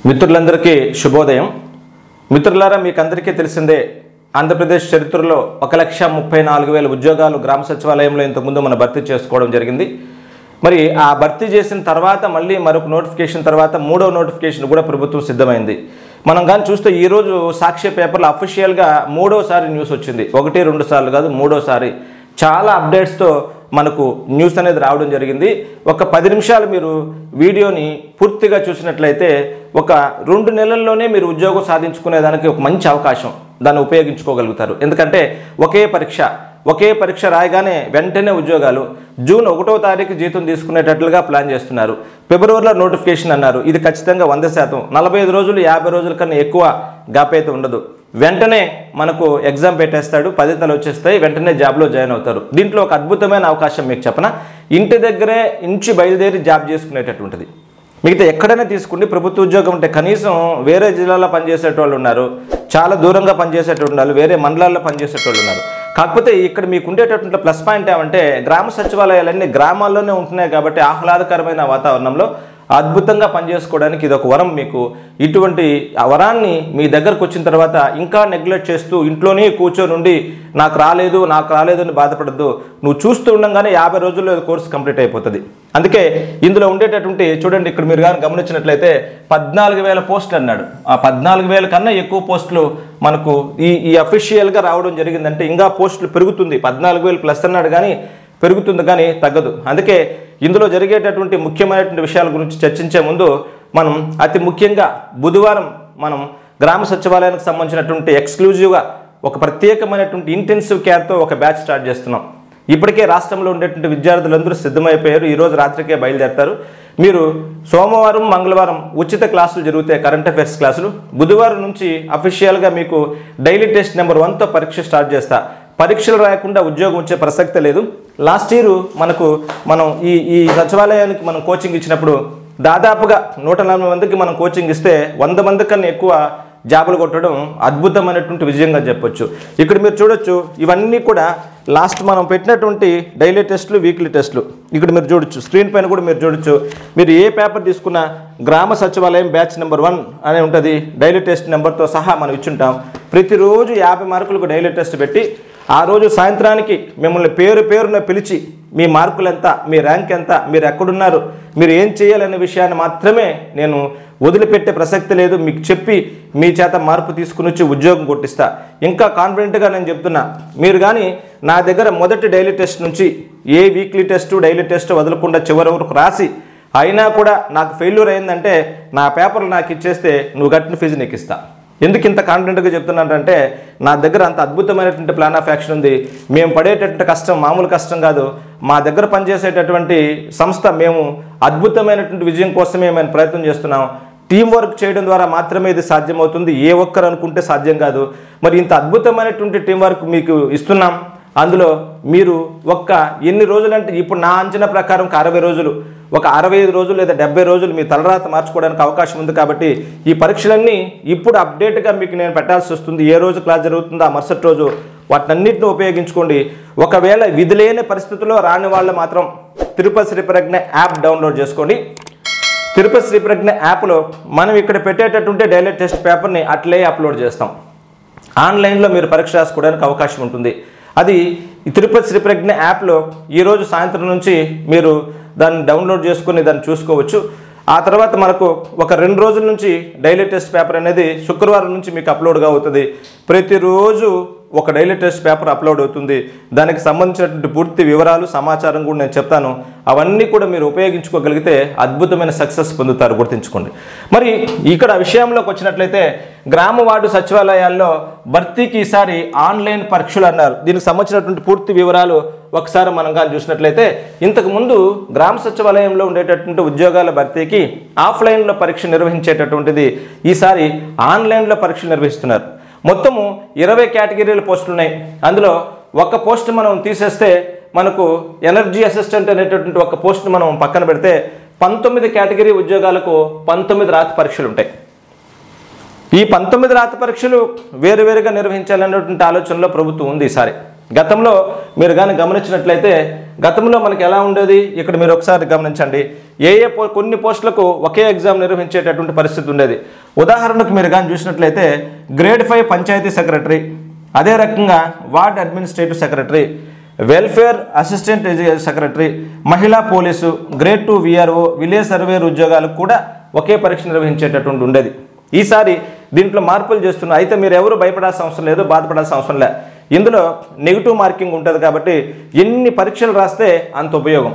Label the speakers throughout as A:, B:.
A: మిత్రులందరికీ శుభోదయం మిత్రులారా మీకు అందరికీ తెలిసిందే ఆంధ్రప్రదేశ్ చరిత్రలో ఒక లక్ష ముప్పై నాలుగు వేల ఉద్యోగాలు గ్రామ సచివాలయంలో ఇంతకుముందు మనం భర్తీ చేసుకోవడం జరిగింది మరి ఆ భర్తీ చేసిన తర్వాత మళ్ళీ మరొక నోటిఫికేషన్ తర్వాత మూడో నోటిఫికేషన్ కూడా ప్రభుత్వం సిద్ధమైంది మనం కానీ చూస్తే ఈరోజు సాక్ష్య పేపర్లో అఫీషియల్గా మూడోసారి న్యూస్ వచ్చింది ఒకటి రెండు సార్లు కాదు మూడోసారి చాలా అప్డేట్స్తో మనకు న్యూస్ అనేది రావడం జరిగింది ఒక పది నిమిషాలు మీరు వీడియోని పూర్తిగా చూసినట్లయితే ఒక రెండు నెలల్లోనే మీరు ఉద్యోగం సాధించుకునేదానికి ఒక మంచి అవకాశం దాన్ని ఉపయోగించుకోగలుగుతారు ఎందుకంటే ఒకే పరీక్ష ఒకే పరీక్ష రాయగానే వెంటనే ఉద్యోగాలు జూన్ ఒకటో తారీఖు జీతం తీసుకునేటట్లుగా ప్లాన్ చేస్తున్నారు ఫిబ్రవరిలో నోటిఫికేషన్ అన్నారు ఇది ఖచ్చితంగా వంద శాతం నలభై ఐదు రోజులు యాభై రోజుల కన్నా ఎక్కువ గ్యాప్ అయితే ఉండదు వెంటనే మనకు ఎగ్జామ్ పెట్టేస్తాడు ఫలితాలు వచ్చేస్తాయి వెంటనే జాబ్లో జాయిన్ అవుతారు దీంట్లో ఒక అద్భుతమైన అవకాశం మీకు చెప్పన ఇంటి దగ్గరే ఇంచి బయలుదేరి జాబ్ చేసుకునేటటువంటిది మిగతా ఎక్కడైనా తీసుకోండి ప్రభుత్వ ఉద్యోగం అంటే కనీసం వేరే జిల్లాలో పనిచేసేటోళ్ళు ఉన్నారు చాలా దూరంగా పనిచేసేటోళ్ళు ఉన్నారు వేరే మండలాల్లో పనిచేసేటోళ్ళు ఉన్నారు కాకపోతే ఇక్కడ మీకు ఉండేటటువంటి ప్లస్ పాయింట్ ఏమంటే గ్రామ సచివాలయాలన్నీ గ్రామాల్లోనే ఉంటున్నాయి కాబట్టి ఆహ్లాదకరమైన వాతావరణంలో అద్భుతంగా పనిచేసుకోవడానికి ఇది ఒక వరం మీకు ఇటువంటి ఆ వరాన్ని మీ దగ్గరకు వచ్చిన తర్వాత ఇంకా నెగ్లెక్ట్ చేస్తూ ఇంట్లోనే కూర్చొని ఉండి నాకు రాలేదు నాకు రాలేదు అని బాధపడద్దు నువ్వు చూస్తూ ఉండగానే యాభై రోజుల్లో ఈ కోర్సు కంప్లీట్ అయిపోతుంది అందుకే ఇందులో ఉండేటటువంటి చూడండి ఇక్కడ మీరు కానీ గమనించినట్లయితే పద్నాలుగు వేల పోస్టులు అన్నాడు ఆ పద్నాలుగు వేల కన్నా ఎక్కువ పోస్టులు మనకు ఈ ఈ అఫీషియల్గా రావడం జరిగిందంటే ఇంకా పోస్టులు పెరుగుతుంది పద్నాలుగు వేలు ప్లస్ అన్నాడు కానీ పెరుగుతుంది కానీ తగ్గదు అందుకే ఇందులో జరిగేటటువంటి ముఖ్యమైనటువంటి విషయాల గురించి చర్చించే ముందు మనం అతి ముఖ్యంగా బుధవారం మనం గ్రామ సచివాలయానికి సంబంధించినటువంటి ఎక్స్క్లూజివ్గా ఒక ప్రత్యేకమైనటువంటి ఇంటెన్సివ్ కేర్తో ఒక బ్యాచ్ స్టార్ట్ చేస్తున్నాం ఇప్పటికే రాష్ట్రంలో ఉండేటువంటి విద్యార్థులందరూ సిద్ధమైపోయారు ఈరోజు రాత్రికే బయలుదేరతారు మీరు సోమవారం మంగళవారం ఉచిత క్లాసులు జరుగుతాయి కరెంట్ అఫైర్స్ క్లాసులు బుధవారం నుంచి అఫీషియల్గా మీకు డైలీ టెస్ట్ నెంబర్ వన్తో పరీక్ష స్టార్ట్ చేస్తా పరీక్షలు రాయకుండా ఉద్యోగం వచ్చే ప్రసక్తే లేదు లాస్ట్ ఇయర్ మనకు మనం ఈ ఈ సచివాలయానికి మనం కోచింగ్ ఇచ్చినప్పుడు దాదాపుగా నూట నలభై మందికి మనం కోచింగ్ ఇస్తే వంద మంది కన్నా ఎక్కువ జాబులు కొట్టడం అద్భుతమైనటువంటి విజయంగా చెప్పొచ్చు ఇక్కడ మీరు చూడొచ్చు ఇవన్నీ కూడా లాస్ట్ మనం పెట్టినటువంటి డైలీ టెస్టులు వీక్లీ టెస్టులు ఇక్కడ మీరు చూడొచ్చు స్క్రీన్ పైన కూడా మీరు చూడొచ్చు మీరు ఏ పేపర్ తీసుకున్నా గ్రామ సచివాలయం బ్యాచ్ నెంబర్ వన్ అనే ఉంటుంది డైలీ టెస్ట్ నెంబర్తో సహా మనం ఇచ్చుంటాం ప్రతిరోజు యాభై మార్కులకు డైలీ టెస్ట్ పెట్టి ఆ రోజు సాయంత్రానికి మిమ్మల్ని పేరు పేరున పిలిచి మీ మార్కులు ఎంత మీ ర్యాంక్ ఎంత మీరు ఎక్కడున్నారు మీరు ఏం చేయాలనే విషయాన్ని మాత్రమే నేను వదిలిపెట్టే ప్రసక్తి లేదు మీకు చెప్పి మీ చేత మార్పు తీసుకుని వచ్చి ఉద్యోగం కొట్టిస్తా ఇంకా కాన్ఫిడెంట్గా నేను చెప్తున్నా మీరు కానీ నా దగ్గర మొదటి డైలీ టెస్ట్ నుంచి ఏ వీక్లీ టెస్ట్ డైలీ టెస్ట్ వదలకుండా చివరి వరకు రాసి అయినా కూడా నాకు ఫెయిల్యూర్ అయిందంటే నా పేపర్లు నాకు ఇచ్చేస్తే నువ్వు కట్టిన ఫీజు నీకు ఇస్తా ఎందుకు ఇంత కాన్ఫిడెంట్గా చెప్తున్నానంటే నా దగ్గర అంత అద్భుతమైనటువంటి ప్లాన్ ఆఫ్ యాక్షన్ ఉంది మేము పడేటటువంటి కష్టం మామూలు కష్టం కాదు మా దగ్గర పనిచేసేటటువంటి సంస్థ మేము అద్భుతమైనటువంటి విజయం కోసమే మేము ప్రయత్నం చేస్తున్నాం టీం వర్క్ చేయడం ద్వారా మాత్రమే ఇది సాధ్యమవుతుంది ఏ ఒక్కరు అనుకుంటే సాధ్యం కాదు మరి ఇంత అద్భుతమైనటువంటి టీం వర్క్ మీకు ఇస్తున్నాం అందులో మీరు ఒక్క ఎన్ని రోజులంటే ఇప్పుడు నా అంచనా ప్రకారం ఒక అరవై రోజులు ఒక అరవై ఐదు రోజులు లేదా డెబ్బై రోజులు మీ తలరాత మార్చుకోవడానికి అవకాశం ఉంది కాబట్టి ఈ పరీక్షలన్నీ ఇప్పుడు అప్డేట్గా మీకు నేను పెట్టాల్సి వస్తుంది ఏ రోజు క్లాస్ జరుగుతుందో ఆ మరుసటి రోజు వాటినన్నింటిని ఉపయోగించుకోండి ఒకవేళ విధి లేని పరిస్థితుల్లో రాని వాళ్ళు మాత్రం తిరుపతి శ్రీప్రజ్ఞ యాప్ డౌన్లోడ్ చేసుకోండి తిరుపతి శ్రీప్రజ్ఞ యాప్లో మనం ఇక్కడ పెట్టేటటువంటి డైలీ టెస్ట్ పేపర్ని అట్లే అప్లోడ్ చేస్తాం ఆన్లైన్లో మీరు పరీక్ష రాసుకోవడానికి అవకాశం ఉంటుంది అది ఈ తిరుపతి శ్రీప్రజ్ఞ యాప్లో ఈరోజు సాయంత్రం నుంచి మీరు దాన్ని డౌన్లోడ్ చేసుకుని దాన్ని చూసుకోవచ్చు ఆ తర్వాత మనకు ఒక రెండు రోజుల నుంచి డైలీ టెస్ట్ పేపర్ అనేది శుక్రవారం నుంచి మీకు అప్లోడ్గా అవుతుంది ప్రతిరోజు ఒక డైలీ టెస్ట్ పేపర్ అప్లోడ్ అవుతుంది దానికి సంబంధించినటువంటి పూర్తి వివరాలు సమాచారం కూడా నేను చెప్తాను అవన్నీ కూడా మీరు ఉపయోగించుకోగలిగితే అద్భుతమైన సక్సెస్ పొందుతారు గుర్తుంచుకోండి మరి ఇక్కడ విషయంలోకి వచ్చినట్లయితే గ్రామ వార్డు సచివాలయాల్లో భర్తీకి ఈసారి ఆన్లైన్ పరీక్షలు అన్నారు దీనికి సంబంధించినటువంటి పూర్తి వివరాలు ఒకసారి మనం కానీ చూసినట్లయితే ఇంతకు ముందు గ్రామ సచివాలయంలో ఉండేటటువంటి ఉద్యోగాల భర్తీకి ఆఫ్లైన్లో పరీక్ష నిర్వహించేటటువంటిది ఈసారి ఆన్లైన్లో పరీక్షలు నిర్వహిస్తున్నారు మొత్తము ఇరవై కేటగిరీల పోస్టులు ఉన్నాయి అందులో ఒక పోస్ట్ మనం తీసేస్తే మనకు ఎనర్జీ అసిస్టెంట్ అనేటటువంటి ఒక పోస్ట్ మనం పక్కన పెడితే పంతొమ్మిది కేటగిరీ ఉద్యోగాలకు పంతొమ్మిది రాత పరీక్షలు ఉంటాయి ఈ పంతొమ్మిది రాత పరీక్షలు వేరువేరుగా నిర్వహించాలనేటువంటి ఆలోచనలో ప్రభుత్వం ఉంది ఈసారి గతంలో మీరు కానీ గమనించినట్లయితే గతంలో మనకి ఎలా ఉండేది ఇక్కడ మీరు ఒకసారి గమనించండి ఏ ఏ పో కొన్ని పోస్టులకు ఒకే ఎగ్జామ్ నిర్వహించేటటువంటి పరిస్థితి ఉండేది ఉదాహరణకు మీరు కానీ చూసినట్లయితే గ్రేడ్ ఫైవ్ పంచాయతీ సెక్రటరీ అదే రకంగా ward administrative secretary welfare assistant education secretary మహిళా police grade two VRO village surveyor ఉద్యోగాలకు కూడా ఒకే పరీక్ష నిర్వహించేటటువంటి ఉండేది ఈసారి దీంట్లో మార్పులు చేస్తున్నారు అయితే మీరు ఎవరు భయపడాల్సిన అవసరం లేదు బాధపడాల్సిన అవసరం లే ఇందులో నెగిటివ్ మార్కింగ్ ఉంటుంది కాబట్టి ఎన్ని పరీక్షలు రాస్తే అంత ఉపయోగం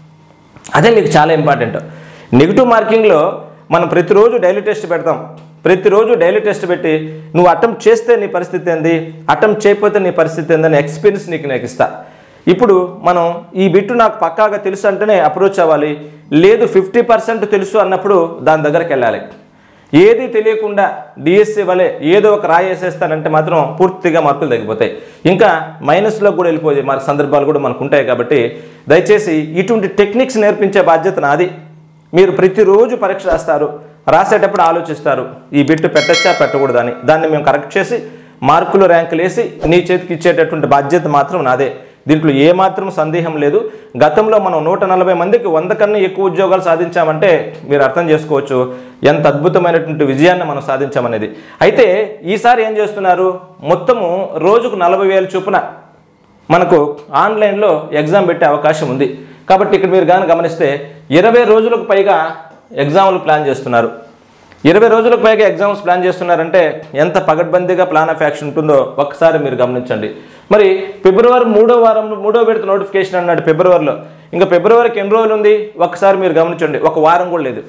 A: అదే మీకు చాలా ఇంపార్టెంట్ నెగిటివ్ మార్కింగ్లో మనం ప్రతిరోజు డైలీ టెస్ట్ పెడతాం ప్రతిరోజు డైలీ టెస్ట్ పెట్టి నువ్వు అటెంప్ట్ చేస్తే నీ పరిస్థితి ఏంది అటెంప్ట్ చేయకపోతే నీ పరిస్థితి ఏందని ఎక్స్పీరియన్స్ నీకు నాకు ఇస్తా ఇప్పుడు మనం ఈ బిట్టు నాకు పక్కాగా తెలుసు అంటేనే అప్రోచ్ అవ్వాలి లేదు ఫిఫ్టీ పర్సెంట్ తెలుసు అన్నప్పుడు దాని దగ్గరికి వెళ్ళాలి ఏది తెలియకుండా డిఎస్సి వలె ఏదో ఒక రాయి వేసేస్తానంటే మాత్రం పూర్తిగా మార్కులు తగ్గిపోతాయి ఇంకా మైనస్లో కూడా వెళ్ళిపోయే మన సందర్భాలు కూడా మనకు ఉంటాయి కాబట్టి దయచేసి ఇటువంటి టెక్నిక్స్ నేర్పించే బాధ్యత నాది మీరు ప్రతిరోజు పరీక్ష రాస్తారు రాసేటప్పుడు ఆలోచిస్తారు ఈ బిట్టు పెట్టచ్చా పెట్టకూడదా అని దాన్ని మేము కరెక్ట్ చేసి మార్కులు ర్యాంకులు వేసి నీ చేతికి ఇచ్చేటటువంటి బాధ్యత మాత్రం నాదే దీంట్లో ఏమాత్రం సందేహం లేదు గతంలో మనం నూట నలభై మందికి వంద కన్నా ఎక్కువ ఉద్యోగాలు సాధించామంటే మీరు అర్థం చేసుకోవచ్చు ఎంత అద్భుతమైనటువంటి విజయాన్ని మనం సాధించామనేది అయితే ఈసారి ఏం చేస్తున్నారు మొత్తము రోజుకు నలభై వేల చొప్పున మనకు ఆన్లైన్లో ఎగ్జామ్ పెట్టే అవకాశం ఉంది కాబట్టి ఇక్కడ మీరు కానీ గమనిస్తే ఇరవై రోజులకు పైగా ఎగ్జామ్లు ప్లాన్ చేస్తున్నారు ఇరవై రోజులకు పైగా ఎగ్జామ్స్ ప్లాన్ చేస్తున్నారంటే ఎంత పగడ్బందీగా ప్లాన్ ఆఫ్ యాక్షన్ ఉంటుందో ఒక్కసారి మీరు గమనించండి మరి ఫిబ్రవరి మూడో వారం మూడో విడత నోటిఫికేషన్ అన్నాడు ఫిబ్రవరిలో ఇంకా ఫిబ్రవరికి ఎన్ని రోజులు ఉంది ఒక్కసారి మీరు గమనించండి ఒక వారం కూడా లేదు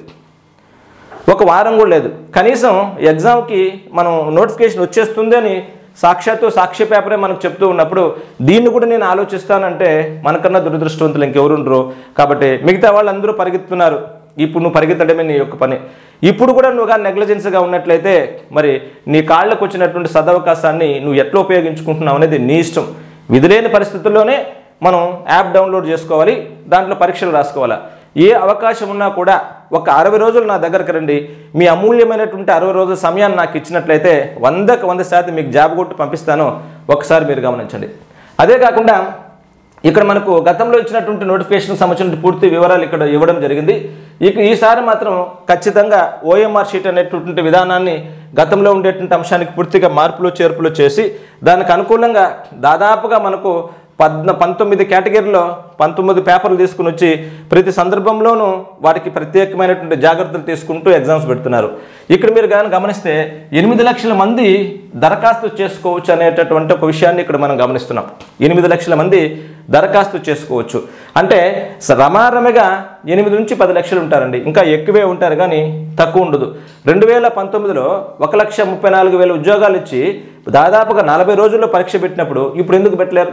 A: ఒక వారం కూడా లేదు కనీసం ఎగ్జామ్కి మనం నోటిఫికేషన్ వచ్చేస్తుంది అని సాక్షాత్తు సాక్ష్య పేపరే మనకు చెప్తూ ఉన్నప్పుడు దీన్ని కూడా నేను ఆలోచిస్తానంటే మనకన్నా దురదృష్టవంతులు ఇంకెవరుండరు కాబట్టి మిగతా వాళ్ళందరూ పరిగెత్తున్నారు ఇప్పుడు నువ్వు పరిగెత్తడమే నీ యొక్క పని ఇప్పుడు కూడా నువ్వు కానీ నెగ్లిజెన్స్గా ఉన్నట్లయితే మరి నీ కాళ్ళకు వచ్చినటువంటి సదవకాశాన్ని నువ్వు ఎట్లా ఉపయోగించుకుంటున్నావు అనేది నీ ఇష్టం విధులేని పరిస్థితుల్లోనే మనం యాప్ డౌన్లోడ్ చేసుకోవాలి దాంట్లో పరీక్షలు రాసుకోవాలా ఏ అవకాశం ఉన్నా కూడా ఒక అరవై రోజులు నా దగ్గరకు రండి మీ అమూల్యమైనటువంటి అరవై రోజుల సమయాన్ని నాకు ఇచ్చినట్లయితే వందకు వంద శాతం మీకు జాబ్ కొట్టి పంపిస్తాను ఒకసారి మీరు గమనించండి అదే కాకుండా ఇక్కడ మనకు గతంలో ఇచ్చినటువంటి నోటిఫికేషన్ సంబంధించిన పూర్తి వివరాలు ఇక్కడ ఇవ్వడం జరిగింది ఇక ఈసారి మాత్రం ఖచ్చితంగా ఓఎంఆర్ షీట్ అనేటటువంటి విధానాన్ని గతంలో ఉండేటువంటి అంశానికి పూర్తిగా మార్పులు చేర్పులు చేసి దానికి అనుకూలంగా దాదాపుగా మనకు పద్న పంతొమ్మిది కేటగిరీలో పంతొమ్మిది పేపర్లు తీసుకుని వచ్చి ప్రతి సందర్భంలోనూ వాటికి ప్రత్యేకమైనటువంటి జాగ్రత్తలు తీసుకుంటూ ఎగ్జామ్స్ పెడుతున్నారు ఇక్కడ మీరు కానీ గమనిస్తే ఎనిమిది లక్షల మంది దరఖాస్తు చేసుకోవచ్చు అనేటటువంటి ఒక విషయాన్ని ఇక్కడ మనం గమనిస్తున్నాం ఎనిమిది లక్షల మంది దరఖాస్తు చేసుకోవచ్చు అంటే స- రమారమిగా ఎనిమిది నుంచి పది లక్షలు ఉంటారండి ఇంకా ఎక్కువే ఉంటారు కానీ తక్కువ ఉండదు రెండు వేల పంతొమ్మిదిలో ఒక లక్ష ముప్పై నాలుగు వేల ఉద్యోగాలు ఇచ్చి దాదాపుగా నలభై రోజుల్లో పరీక్ష పెట్టినప్పుడు ఇప్పుడు ఎందుకు పెట్టలేరు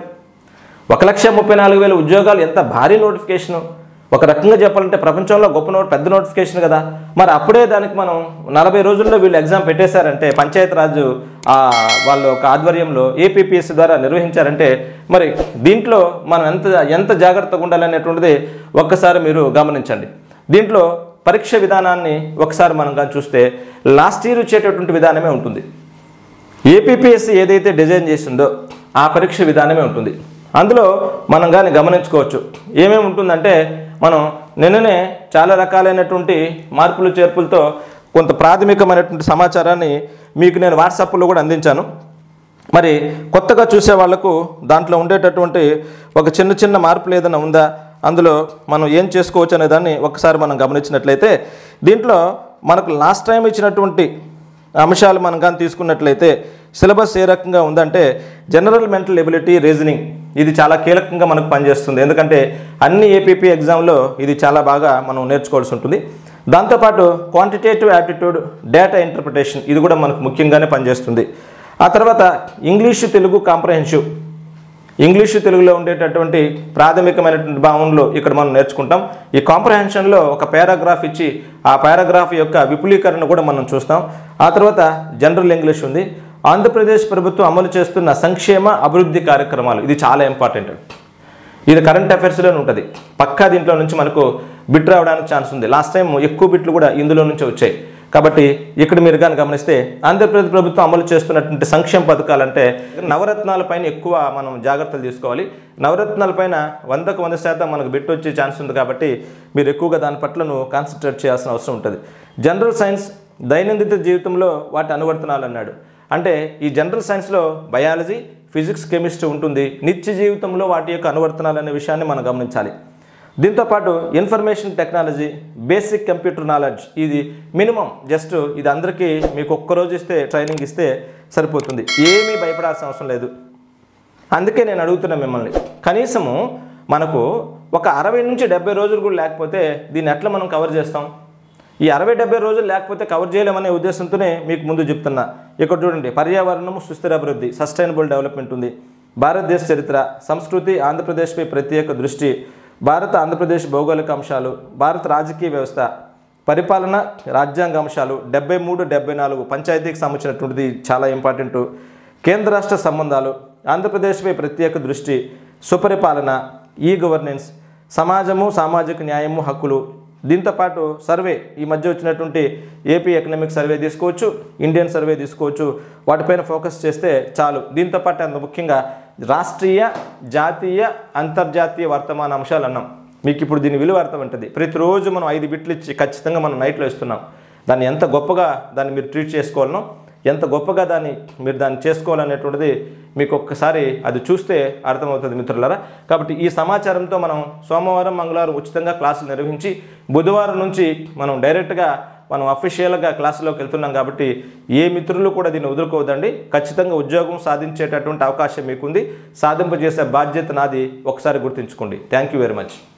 A: ఒక లక్ష ముప్పై నాలుగు వేల ఉద్యోగాలు ఎంత భారీ నోటిఫికేషను ఒక రకంగా చెప్పాలంటే ప్రపంచంలో గొప్ప నోట్ పెద్ద నోటిఫికేషన్ కదా మరి అప్పుడే దానికి మనం నలభై రోజుల్లో వీళ్ళు ఎగ్జామ్ పెట్టేశారంటే పంచాయత్ రాజు ఆ, వాళ్ళ ఒక ఆధ్వర్యంలో ఏపీపీఎస్సీ ద్వారా నిర్వహించారంటే మరి దీంట్లో మనం ఎంత ఎంత జాగ్రత్తగా ఉండాలనేటువంటిది ఒక్కసారి మీరు గమనించండి దీంట్లో పరీక్ష విధానాన్ని ఒకసారి మనం కానీ చూస్తే లాస్ట్ ఇయర్ వచ్చేటటువంటి విధానమే ఉంటుంది ఏపీపీఎస్సీ ఏదైతే డిజైన్ చేసిందో ఆ పరీక్ష విధానమే ఉంటుంది అందులో మనం కానీ గమనించుకోవచ్చు ఏమేమి ఉంటుందంటే మనం నిన్ననే చాలా రకాలైనటువంటి మార్పులు చేర్పులతో కొంత ప్రాథమికమైనటువంటి సమాచారాన్ని మీకు నేను వాట్సాప్లో కూడా అందించాను మరి కొత్తగా చూసే వాళ్లకు దాంట్లో ఉండేటటువంటి ఒక చిన్న చిన్న మార్పులు ఏదైనా ఉందా అందులో మనం ఏం చేసుకోవచ్చు అనే దాన్ని ఒకసారి మనం గమనించినట్లయితే దీంట్లో మనకు లాస్ట్ టైం ఇచ్చినటువంటి అంశాలు మనం కానీ తీసుకున్నట్లయితే సిలబస్ ఏ రకంగా ఉందంటే జనరల్ మెంటల్ ఎబిలిటీ రీజనింగ్ ఇది చాలా కీలకంగా మనకు పనిచేస్తుంది ఎందుకంటే అన్ని ఏపీపీ ఎగ్జామ్లో ఇది చాలా బాగా మనం నేర్చుకోవాల్సి ఉంటుంది దాంతోపాటు క్వాంటిటేటివ్ యాప్టిట్యూడ్ డేటా ఇంటర్ప్రిటేషన్ ఇది కూడా మనకు ముఖ్యంగానే పనిచేస్తుంది ఆ తర్వాత ఇంగ్లీషు తెలుగు కాంప్రహెన్సివ్ ఇంగ్లీషు తెలుగులో ఉండేటటువంటి ప్రాథమికమైనటువంటి భావనలు ఇక్కడ మనం నేర్చుకుంటాం ఈ కాంప్రహెన్షన్లో ఒక పారాగ్రాఫ్ ఇచ్చి ఆ పారాగ్రాఫ్ యొక్క విపులీకరణ కూడా మనం చూస్తాం ఆ తర్వాత జనరల్ ఇంగ్లీష్ ఉంది ఆంధ్రప్రదేశ్ ప్రభుత్వం అమలు చేస్తున్న సంక్షేమ అభివృద్ధి కార్యక్రమాలు ఇది చాలా ఇంపార్టెంట్ ఇది కరెంట్ అఫైర్స్లోనే ఉంటుంది పక్కా దీంట్లో నుంచి మనకు బిట్ రావడానికి ఛాన్స్ ఉంది లాస్ట్ టైం ఎక్కువ బిట్లు కూడా ఇందులో నుంచే వచ్చాయి కాబట్టి ఇక్కడ మీరు కానీ గమనిస్తే ఆంధ్రప్రదేశ్ ప్రభుత్వం అమలు చేస్తున్నటువంటి సంక్షేమ పథకాలంటే నవరత్నాల పైన ఎక్కువ మనం జాగ్రత్తలు తీసుకోవాలి నవరత్నాల పైన వందకు వంద శాతం మనకు బిట్ వచ్చే ఛాన్స్ ఉంది కాబట్టి మీరు ఎక్కువగా దాని పట్లను కాన్సన్ట్రేట్ చేయాల్సిన అవసరం ఉంటుంది జనరల్ సైన్స్ దైనందిన జీవితంలో వాటి అనువర్తనాలు అన్నాడు అంటే ఈ జనరల్ సైన్స్లో బయాలజీ ఫిజిక్స్ కెమిస్ట్రీ ఉంటుంది నిత్య జీవితంలో వాటి యొక్క అనువర్తనాలు అనే విషయాన్ని మనం గమనించాలి దీంతోపాటు information technology basic computer knowledge ఇది మినిమం జస్ట్ ఇది అందరికీ మీకు ఒక్కరోజు ఇస్తే ట్రైనింగ్ ఇస్తే సరిపోతుంది ఏమీ భయపడాల్సిన అవసరం లేదు అందుకే నేను అడుగుతున్నా మిమ్మల్ని కనీసము మనకు ఒక అరవై నుంచి డెబ్బై రోజులు కూడా లేకపోతే దీన్ని ఎట్లా మనం కవర్ చేస్తాం ఈ అరవై డెబ్బై రోజులు లేకపోతే కవర్ చేయలేమనే ఉద్దేశంతోనే మీకు ముందు చెప్తున్నా ఇక్కడ చూడండి పర్యావరణము సుస్థిర అభివృద్ధి సస్టైనబుల్ డెవలప్మెంట్ ఉంది భారతదేశ చరిత్ర సంస్కృతి ఆంధ్రప్రదేశ్పై ప్రత్యేక దృష్టి భారత ఆంధ్రప్రదేశ్ భౌగోళిక అంశాలు భారత రాజకీయ వ్యవస్థ పరిపాలన రాజ్యాంగ అంశాలు డెబ్బై మూడు డెబ్బై నాలుగు పంచాయతీకి సంబంధించినటువంటిది చాలా ఇంపార్టెంట్ కేంద్ర రాష్ట్ర సంబంధాలు ఆంధ్రప్రదేశ్పై ప్రత్యేక దృష్టి సుపరిపాలన ఈ గవర్నెన్స్ సమాజము సామాజిక న్యాయము హక్కులు దీంతోపాటు సర్వే ఈ మధ్య వచ్చినటువంటి ఏపీ ఎకనామిక్ సర్వే తీసుకోవచ్చు ఇండియన్ సర్వే తీసుకోవచ్చు వాటిపైన ఫోకస్ చేస్తే చాలు దీంతోపాటు అంత ముఖ్యంగా రాష్ట్రీయ జాతీయ అంతర్జాతీయ వర్తమాన అంశాలు అన్నాం మీకు ఇప్పుడు దీని విలువ అర్థం ఉంటుంది ప్రతిరోజు మనం ఐదు బిట్లు ఇచ్చి ఖచ్చితంగా మనం నైట్లో ఇస్తున్నాం దాన్ని ఎంత గొప్పగా దాన్ని మీరు ట్రీట్ చేసుకోవాలనో ఎంత గొప్పగా దాన్ని మీరు దాన్ని చేసుకోవాలనేటువంటిది మీకు ఒక్కసారి అది చూస్తే అర్థమవుతుంది మిత్రులారా కాబట్టి ఈ సమాచారంతో మనం సోమవారం మంగళవారం ఉచితంగా క్లాసులు నిర్వహించి బుధవారం నుంచి మనం డైరెక్ట్గా మనం అఫీషియల్గా క్లాసులోకి వెళ్తున్నాం కాబట్టి ఏ మిత్రులు కూడా దీన్ని వదులుకోవద్దండి ఖచ్చితంగా ఉద్యోగం సాధించేటటువంటి అవకాశం మీకుంది సాధింపజేసే బాధ్యత నాది ఒకసారి గుర్తుంచుకోండి థ్యాంక్ యూ వెరీ మచ్